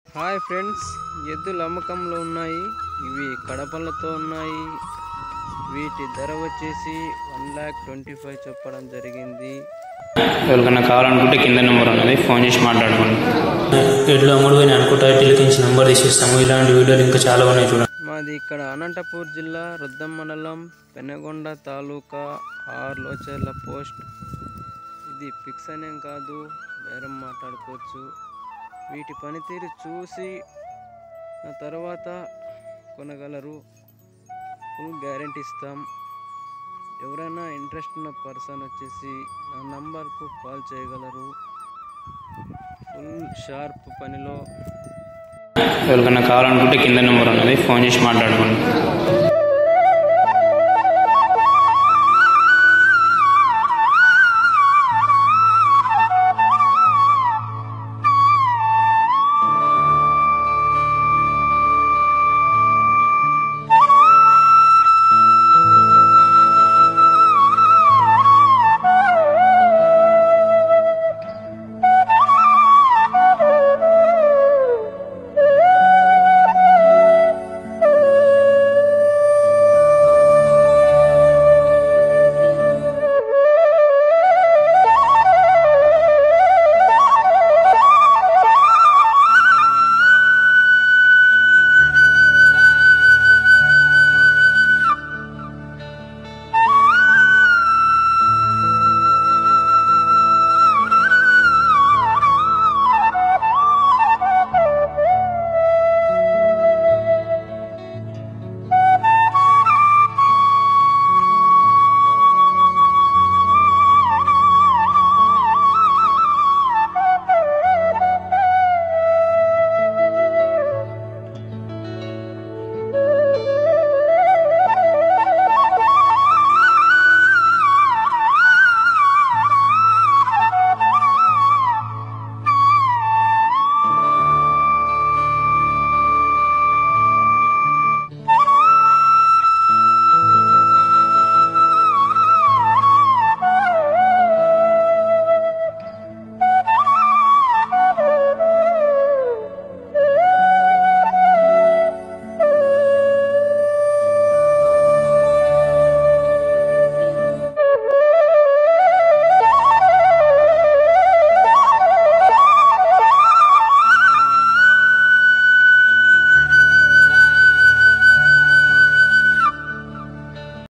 hi friends ఎద్దులు అమ్మకంలో ఉన్నాయి ఇవి కడపలతో ఉన్నాయి వీటి ధర వచ్చేసి వన్ ల్యాక్ ట్వంటీ ఫైవ్ చెప్పడం జరిగింది ఎవరికైనా కావాలనుకుంటే కింద నెంబర్ ఉన్నది ఫోన్ చేసి మాట్లాడుకోండి ఎడ్లు అమ్ముడు పోయిన అనుకుంటా టెలికించి నెంబర్ తీసేస్తాము ఇలాంటి వీడియోలు ఇంకా చాలా ఉన్నాయి చూడండి మాది ఇక్కడ అనంతపూర్ జిల్లా రుద్దం మండలం పెనగొండ తాలూకా ఆర్లోచర్ల పోస్ట్ ఇది ఫిక్స్ అనేం కాదు బేరం మాట్లాడుకోవచ్చు వీటి పనితీరు చూసి ఆ తర్వాత కొనగలరు ఫుల్ గ్యారంటీ ఇస్తాం ఎవరైనా ఇంట్రెస్ట్ ఉన్న పర్సన్ వచ్చేసి నా నంబర్కు కాల్ చేయగలరు ఫుల్ షార్ప్ పనిలో ఎవరికైనా కావాలనుకుంటే కింద నెంబర్ ఉన్నది ఫోన్ చేసి మాట్లాడుకోండి